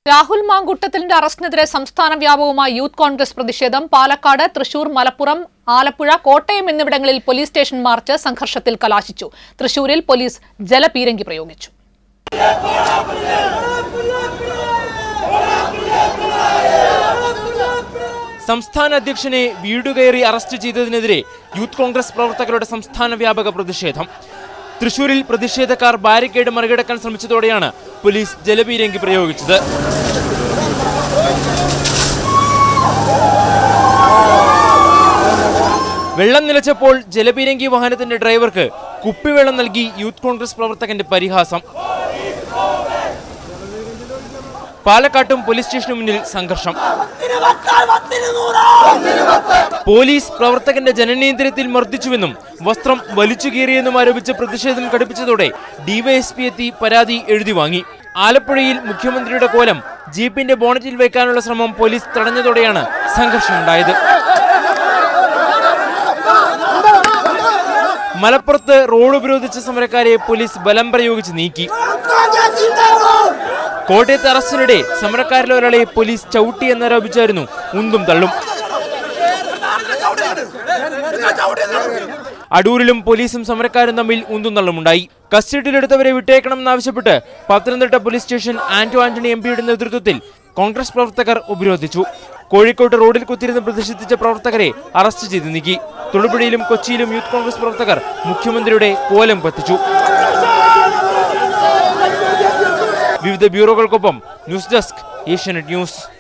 രാഹുൽ മാങ്കുട്ടത്തിന്റെ അറസ്റ്റിനെതിരെ സംസ്ഥാന വ്യാപകമായി യൂത്ത് കോൺഗ്രസ് പ്രതിഷേധം പാലക്കാട് തൃശൂർ മലപ്പുറം ആലപ്പുഴ കോട്ടയം എന്നിവിടങ്ങളിൽ പോലീസ് സ്റ്റേഷൻ മാർച്ച് സംഘർഷത്തിൽ കലാശിച്ചു തൃശൂരിൽ പോലീസ് ജലപീരങ്കി പ്രയോഗിച്ചു സംസ്ഥാന അധ്യക്ഷനെ വീടുകയറി അറസ്റ്റ് ചെയ്തതിനെതിരെ യൂത്ത് കോൺഗ്രസ് പ്രവർത്തകരുടെ സംസ്ഥാന വ്യാപക പ്രതിഷേധം തൃശൂരിൽ പ്രതിഷേധക്കാർ ബാരിക്കേഡ് മറികടക്കാൻ ശ്രമിച്ചതോടെയാണ് പോലീസ് ജലപീരങ്കി പ്രയോഗിച്ചത് വെള്ളം നിലച്ചപ്പോൾ ജലപീരങ്കി വാഹനത്തിന്റെ ഡ്രൈവർക്ക് കുപ്പിവെള്ളം നൽകി യൂത്ത് കോൺഗ്രസ് പ്രവർത്തകന്റെ പരിഹാസം പാലക്കാട്ടും പോലീസ് സ്റ്റേഷനു മുന്നിൽ സംഘർഷം പോലീസ് പ്രവർത്തകന്റെ ജനനേന്ദ്രിയത്തിൽ മർദ്ദിച്ചുവെന്നും വസ്ത്രം വലിച്ചു കീറിയെന്നും ആരോപിച്ച് പ്രതിഷേധം കടുപ്പിച്ചതോടെ ഡിവൈഎസ്പി എത്തി പരാതി എഴുതി വാങ്ങി ആലപ്പുഴയിൽ മുഖ്യമന്ത്രിയുടെ കോലം ജീപ്പിന്റെ ബോണറ്റിൽ വയ്ക്കാനുള്ള ശ്രമം പോലീസ് തടഞ്ഞതോടെയാണ് സംഘർഷമുണ്ടായത് മലപ്പുറത്ത് റോഡ് ഉപരോധിച്ച സമരക്കാരെ പോലീസ് ബലം പ്രയോഗിച്ച് നീക്കി കോട്ടയത്ത് അറസ്റ്റിനിടെ സമരക്കാരിൽ ഒരാളെ പോലീസ് ചവിട്ടി എന്നാരോപിച്ചായിരുന്നു ഉന്തും തള്ളും അടൂരിലും പോലീസും സമരക്കാരും തമ്മിൽ ഉന്തും തള്ളുമുണ്ടായി കസ്റ്റഡിയിലെടുത്തവരെ വിട്ടേക്കണമെന്നാവശ്യപ്പെട്ട് Pathanamthitta police station Anto Antony M പിയുടെ നേതൃത്വത്തിൽ കോൺഗ്രസ് പ്രവർത്തകർ ഉപരോധിച്ചു കോഴിക്കോട്ട് റോഡിൽ കുത്തിരുന്ന് പ്രതിഷേധിച്ച പ്രവർത്തകരെ അറസ്റ്റ് ചെയ്ത് നീക്കി തൊടുപുഴയിലും കൊച്ചിയിലും യൂത്ത് കോൺഗ്രസ് പ്രവർത്തകർ മുഖ്യമന്ത്രിയുടെ കോലം കത്തിച്ചു വിവിധ ബ്യൂറോകൾക്കൊപ്പം ന്യൂസ് ഡെസ്ക് ഏഷ്യാനെറ്റ് ന്യൂസ്